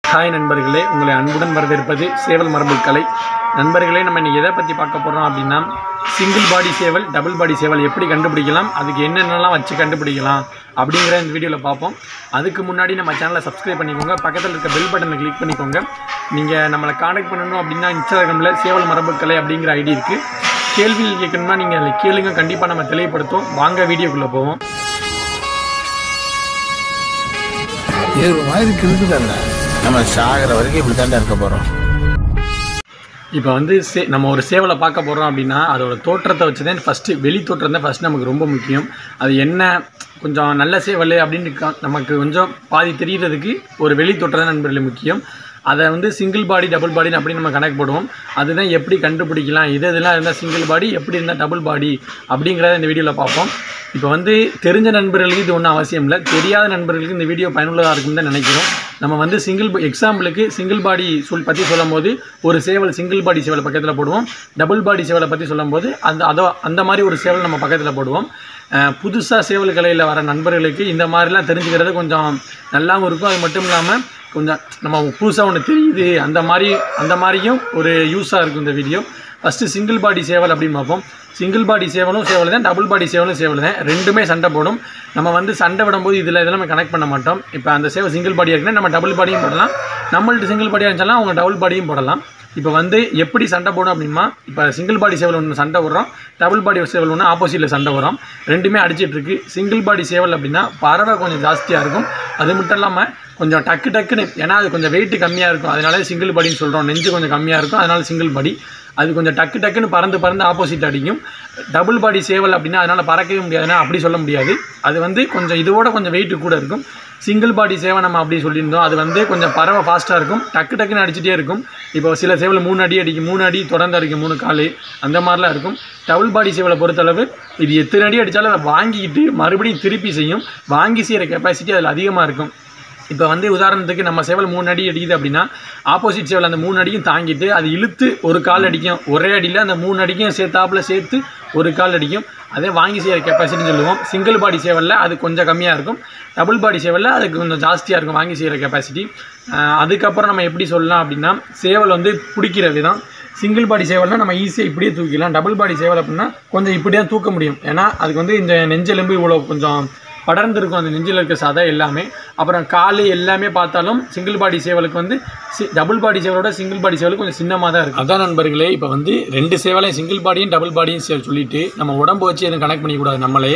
hi நண்பர்களே உங்களை அன்புடன் வரவேற்பது சேவல் மரபுக்கலை நண்பர்களே நம்ம இன்னைக்கு எதை பற்றி பார்க்க போகிறோம் அப்படின்னா சிங்கிள் பாடி சேவல் டபுள் பாடி சேவல் எப்படி கண்டுபிடிக்கலாம் அதுக்கு என்னென்னலாம் வச்சு கண்டுபிடிக்கலாம் அப்படிங்கிற இந்த வீடியோவில் பார்ப்போம் அதுக்கு முன்னாடி நம்ம சேனலை சப்ஸ்கிரைப் பண்ணிக்கோங்க பக்கத்தில் இருக்க பெல் பட்டனை கிளிக் பண்ணிக்கோங்க நீங்கள் நம்மளை காண்டாக்ட் பண்ணணும் அப்படின்னா இன்ஸ்டாகிராமில் சேவல் மரபுக்கலை அப்படிங்கிற ஐடி இருக்குது கேள்விகள் கேட்கணும்னா நீங்கள் அதில் கேளுங்க கண்டிப்பாக நம்ம தெளிவுபடுத்தும் வாங்க வீடியோக்குள்ளே போவோம் இது ஒரு மாதிரி இருக்குதுல்ல நம்ம சாகிற வரைக்கும் இப்படி தாண்டா இருக்க போறோம் இப்போ வந்து சே நம்ம ஒரு சேவலை பார்க்க போகிறோம் அப்படின்னா அதோட தோற்றத்தை வச்சு தான் ஃபஸ்ட்டு வெளி தோற்றம் தான் ஃபஸ்ட் நமக்கு ரொம்ப முக்கியம் அது என்ன கொஞ்சம் நல்ல சேவல் அப்படின்னு கா- நமக்கு கொஞ்சம் பாதி தெரியறதுக்கு ஒரு வெளி தோற்றம் தான் நண்பர்களே முக்கியம் அதை வந்து சிங்கிள் பாடி டபுள் பாடின்னு அப்படி நம்ம கணக்கு போடுவோம் அதுதான் எப்படி கண்டுபிடிக்கலாம் இது இதெல்லாம் இருந்தால் சிங்கிள் பாடி எப்படி இருந்தால் டபுள் பாடி அப்படிங்கிறத இந்த வீடியோவில் பார்ப்போம் இப்போ வந்து தெரிஞ்ச நண்பர்களுக்கு இது ஒன்றும் அவசியம் இல்லை தெரியாத நண்பர்களுக்கு இந்த வீடியோ பயனுள்ளதாக இருக்கும்னு தான் நினைக்கிறோம் நம்ம வந்து சிங்கிள் எக்ஸாம்பிளுக்கு சிங்கிள் பாடி சொல் பற்றி சொல்லும்போது ஒரு சேவல் சிங்கிள் பாடி சேவலை பக்கத்தில் போடுவோம் டபுள் பாடி சேவலை பற்றி சொல்லும்போது அந்த அதோ அந்த மாதிரி ஒரு சேவல் நம்ம பக்கத்தில் போடுவோம் புதுசாக சேவல் கலையில் வர நண்பர்களுக்கு இந்த மாதிரிலாம் தெரிஞ்சுக்கிறது கொஞ்சம் நல்லாவும் இருக்கும் அது மட்டும் இல்லாமல் கொஞ்சம் நம்ம புதுசாக ஒன்று தெரியுது அந்த மாதிரி அந்த மாதிரியும் ஒரு யூஸாக இருக்கும் இந்த வீடியோ ஃபஸ்ட்டு சிங்கிள் பாடி சேவல் அப்படின்னு பார்ப்போம் சிங்கிள் பாடி சேவலும் சேவல் தான் டபுள் பாடி சேவலும் சேவல் தான் ரெண்டுமே சண்டை போடும் நம்ம வந்து சண்டை விடும்போது இதில் இதெல்லாம் நம்ம கனெக்ட் பண்ண மாட்டோம் இப்போ அந்த சேவல் சிங்கிள் பாடியாக இருக்குன்னா நம்ம டபுள் பாடியும் போடலாம் நம்மள்ட்ட சிங்கிள் பாடியாக இருந்துச்சாலும் அவங்க டபுள் பாடியும் போடலாம் இப்போ வந்து எப்படி சண்டை போடும் அப்படின்னா இப்போ சிங்கிள் பாடி சேவல் ஒன்று சண்டை விடுறோம் டபுள் பாடி சேவல் ஒன்று ஆப்போசிட்டில் சண்டை வரும் ரெண்டுமே அடிச்சிட்டு இருக்கு சிங்கிள் பாடி சேவல் அப்படின்னா பறவை கொஞ்சம் ஜாஸ்தியாக இருக்கும் அது மட்டும் இல்லாமல் கொஞ்சம் டக்கு டக்குன்னு ஏன்னா அது கொஞ்சம் வெயிட் கம்மியாக இருக்கும் அதனால சிங்கிள் பாடின்னு சொல்கிறோம் நெஞ்சு கொஞ்சம் கம்மியாக இருக்கும் அதனால சிங்கிள் பாடி அது கொஞ்சம் டக்கு டக்குன்னு பறந்து பறந்து ஆப்போசிட் அடிக்கும் டபுள் பாடி சேவல் அப்படின்னா அதனால் பறக்கவே முடியாதுன்னா அப்படி சொல்ல முடியாது அது வந்து கொஞ்சம் இதோட கொஞ்சம் வெயிட் கூட இருக்கும் சிங்கிள் பாடி சேவை நம்ம அப்படி சொல்லியிருந்தோம் அது வந்து கொஞ்சம் பறவை ஃபாஸ்ட்டாக இருக்கும் டக்கு டக்குன்னு அடிச்சிட்டே இருக்கும் இப்போ சில சேவல் மூணு அடி அடிக்கும் மூணு அடி தொடர்ந்து அடிக்கும் மூணு கால் அந்த மாதிரிலாம் இருக்கும் டபுள் பாடி சேவலை பொறுத்தளவு இது எத்தனை அடி அடித்தாலும் அதை வாங்கிக்கிட்டு மறுபடியும் திருப்பி செய்யும் வாங்கி செய்கிற கெப்பாசிட்டி அதில் அதிகமாக இருக்கும் இப்போ வந்து உதாரணத்துக்கு நம்ம சேவல் மூணு அடி அடிக்குது அப்படின்னா ஆப்போசிட் சேவல் அந்த மூணு அடியும் தாங்கிட்டு அது இழுத்து ஒரு கால் அடிக்கும் ஒரே அடியில் அந்த மூணு அடிக்கும் சேர்த்தாப்புல சேர்த்து ஒரு கால் அடிக்கும் அதே வாங்கி செய்கிற கெப்பாசிட்டின்னு சொல்லுவோம் சிங்கிள் பாடி சேவலில் அது கொஞ்சம் கம்மியாக இருக்கும் டபுள் பாடி சேவலில் அதுக்கு கொஞ்சம் ஜாஸ்தியாக இருக்கும் வாங்கி செய்கிற கெப்பாசிட்டி அதுக்கப்புறம் நம்ம எப்படி சொல்லலாம் அப்படின்னா சேவல் வந்து பிடிக்கிற விதம் சிங்கிள் பாடி சேவல்னா நம்ம ஈஸியாக இப்படியே தூக்கிடலாம் டபுள் பாடி சேவல் அப்படின்னா கொஞ்சம் இப்படி தான் தூக்க முடியும் ஏன்னா அதுக்கு வந்து இந்த நெஞ்செலும்பு இவ்வளோ கொஞ்சம் படர்ந்துருக்கும் அந்த நெஞ்சில் இருக்க சதை எல்லாமே அப்புறம் கால் எல்லாமே பார்த்தாலும் சிங்கிள் பாடி சேவலுக்கு வந்து டபுள் பாடி சேவலோட சிங்கிள் பாடி சேவலுக்கு கொஞ்சம் சின்னமாக தான் இருக்கும் அதான் நண்பர்களே இப்போ வந்து ரெண்டு சேவலையும் சிங்கிள் பாடியும் டபுள் பாடியும் சே சொல்லிட்டு நம்ம உடம்பு வச்சு எதுவும் கனெக்ட் பண்ணிக்கூடாது நம்மளே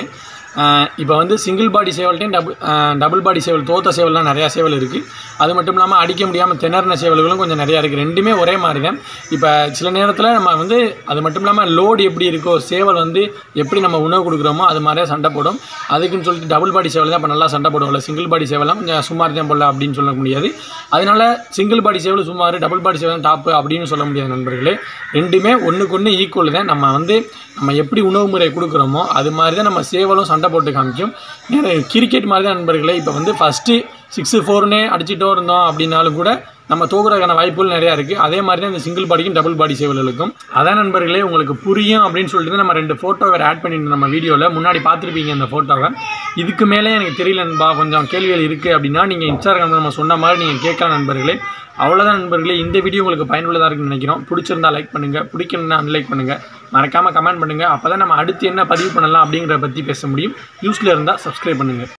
இப்போ வந்து சிங்கிள் பாடி சேவல்ட்டையும் டபுள் டபுள் பாடி சேவல் தோத்த சேவல்லாம் நிறையா சேவல் இருக்குது அது மட்டும் இல்லாமல் அடிக்க முடியாமல் திணறின சேவல்களும் கொஞ்சம் நிறையா இருக்குது ரெண்டுமே ஒரே மாதிரி தான் இப்போ சில நேரத்தில் நம்ம வந்து அது மட்டும் இல்லாமல் லோடு எப்படி இருக்கோ சேவல் வந்து எப்படி நம்ம உணவு கொடுக்குறோமோ அது மாதிரியே சண்டை போடும் அதுக்குன்னு சொல்லிட்டு டபுள் பாடி சேவல் தான் இப்போ நல்லா சண்டை போடுவோம்ல சிங்கிள் பாடி சேவலாம் கொஞ்சம் சுமார் தான் போடல அப்படின்னு சொல்ல முடியாது அதனால சிங்கிள் பாடி சேவல் சுமார் டபுள் பாடி சேவல் டாப்பு அப்படின்னு சொல்ல முடியாது நண்பர்களே ரெண்டுமே ஒன்றுக்கு ஒன்று ஈக்குவல் தான் நம்ம வந்து நம்ம எப்படி உணவு முறை கொடுக்குறோமோ அது மாதிரி தான் நம்ம சேவலும் சண்டை போட்டு காமிக்கும் நேரம் கிரிக்கெட் மாதிரி தான் நண்பர்களே இப்போ வந்து ஃபஸ்ட்டு சிக்ஸு ஃபோர்னே அடிச்சிட்டோ இருந்தோம் அப்படின்னாலும் கூட நம்ம தோக்குறதுக்கான வாய்ப்புகள் நிறையா இருக்குது அதே மாதிரி தான் இந்த சிங்கிள் பாடிக்கும் டபுள் பாடி சேவல்களுக்கும் அதான் நண்பர்களே உங்களுக்கு புரியும் அப்படின்னு சொல்லிட்டு தான் நம்ம ரெண்டு ஃபோட்டோ வேறு ஆட் பண்ணியிருந்தோம் நம்ம வீடியோவில் முன்னாடி பார்த்துருப்பீங்க அந்த ஃபோட்டோவை இதுக்கு மேலே எனக்கு தெரியல நண்பா கொஞ்சம் கேள்விகள் இருக்குது அப்படின்னா நீங்கள் இன்ஸ்டாகிராமில் நம்ம சொன்ன மாதிரி நீங்கள் கேட்கலாம் நண்பர்களே அவ்வளோதான் நண்பர்களே இந்த வீடியோ உங்களுக்கு பயனுள்ளதாக இருக்குன்னு நினைக்கிறோம் பிடிச்சிருந்தா லைக் பண்ணுங்கள் பிடிக்கணும்னா அன்லைக் பண்ணுங்கள் மறக்காமல் கமெண்ட் பண்ணுங்கள் அப்போ தான் நம்ம அடுத்து என்ன பதிவு பண்ணலாம் அப்படிங்கிறத பற்றி பேச முடியும் யூஸில் இருந்தால் சப்ஸ்கிரைப் பண்ணுங்கள்